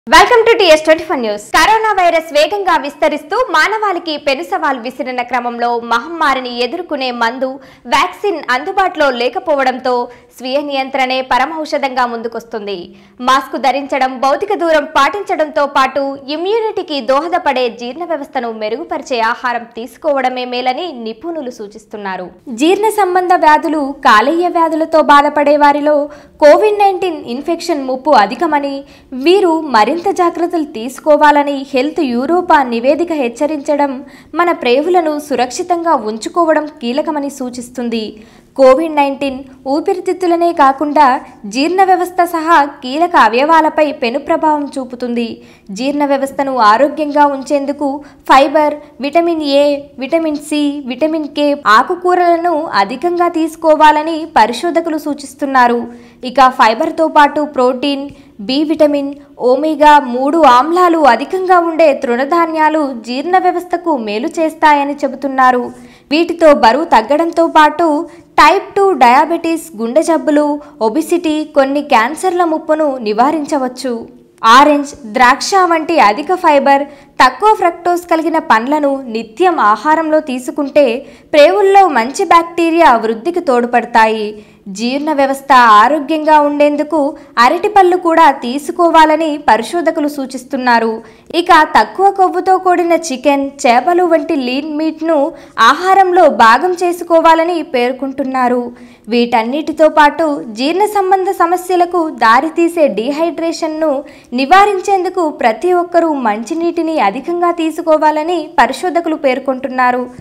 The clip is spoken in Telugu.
welcome to TS twenty four news corona virus వేగంగా విస్తరిస్తూ మానవాళికి పెను సవాల్ విసిరిన క్రమంలో మహమ్మారిని ఎదుర్కొనే మందు వ్యాక్సిన్ అందుబాటులో లేకపోవడంతో స్వీయ నియంత్రణే పరమౌషధంగా ముందుకొస్తుంది మాస్క్ ధరించడం భౌతిక దూరం పాటించడంతో పాటు ఇమ్యూనిటీకి దోహదపడే జీర్ణ వ్యవస్థను మెరుగుపరిచే ఆహారం తీసుకోవడమే మేలని నిపుణులు సూచిస్తున్నారు జీర్ణ సంబంధ వ్యాధులు కాలేయ వ్యాధులతో బాధపడే వారిలో కోవిడ్ నైన్టీన్ ఇన్ఫెక్షన్ ముప్పు అధికమని వీరు మరింత జాగ్రత్తలు తీసుకోవాలని హెల్త్ యూరోపా నివేదిక హెచ్చరించడం మన ప్రేవులను సురక్షితంగా ఉంచుకోవడం కీలకమని సూచిస్తుంది కోవిడ్ నైన్టీన్ ఊపిరితిత్తులనే కాకుండా జీర్ణ వ్యవస్థ సహా కీలక అవయవాలపై పెను ప్రభావం చూపుతుంది జీర్ణ వ్యవస్థను ఆరోగ్యంగా ఉంచేందుకు fibre vitamin A vitamin C vitamin K ఆకుకూరలను అధికంగా తీసుకోవాలని పరిశోధకులు సూచిస్తున్నారు ఇక ఫైబర్తో పాటు ప్రోటీన్ బి విటమిన్ ఓమేగా మూడు ఆమ్లాలు అధికంగా ఉండే తృణధాన్యాలు జీర్ణ వ్యవస్థకు మేలు చేస్తాయని చెబుతున్నారు వీటితో బరువు తగ్గడంతో పాటు టైప్ టూ డయాబెటీస్ గుండె జబ్బులు ఒబిసిటీ కొన్ని క్యాన్సర్ల ముప్పును నివారించవచ్చు ఆరెంజ్ ద్రాక్ష వంటి అధిక ఫైబర్ తక్కువ ఫ్రక్టోస్ కలిగిన పండ్లను నిత్యం ఆహారంలో తీసుకుంటే ప్రేవుల్లో మంచి బ్యాక్టీరియా వృద్ధికి తోడ్పడతాయి జీర్ణ వ్యవస్థ ఆరోగ్యంగా ఉండేందుకు అరటిపళ్ళు కూడా తీసుకోవాలని పరిశోధకులు సూచిస్తున్నారు ఇక తక్కువ కొవ్వుతో కూడిన చికెన్ చేపలు వంటి లీన్ మీట్ను ఆహారంలో భాగం చేసుకోవాలని పేర్కొంటున్నారు వీటన్నిటితో పాటు జీర్ణ సంబంధ సమస్యలకు దారితీసే డీహైడ్రేషన్ను నివారించేందుకు ప్రతి ఒక్కరూ మంచినీటిని అధికంగా తీసుకోవాలని పరిశోధకులు పేర్కొంటున్నారు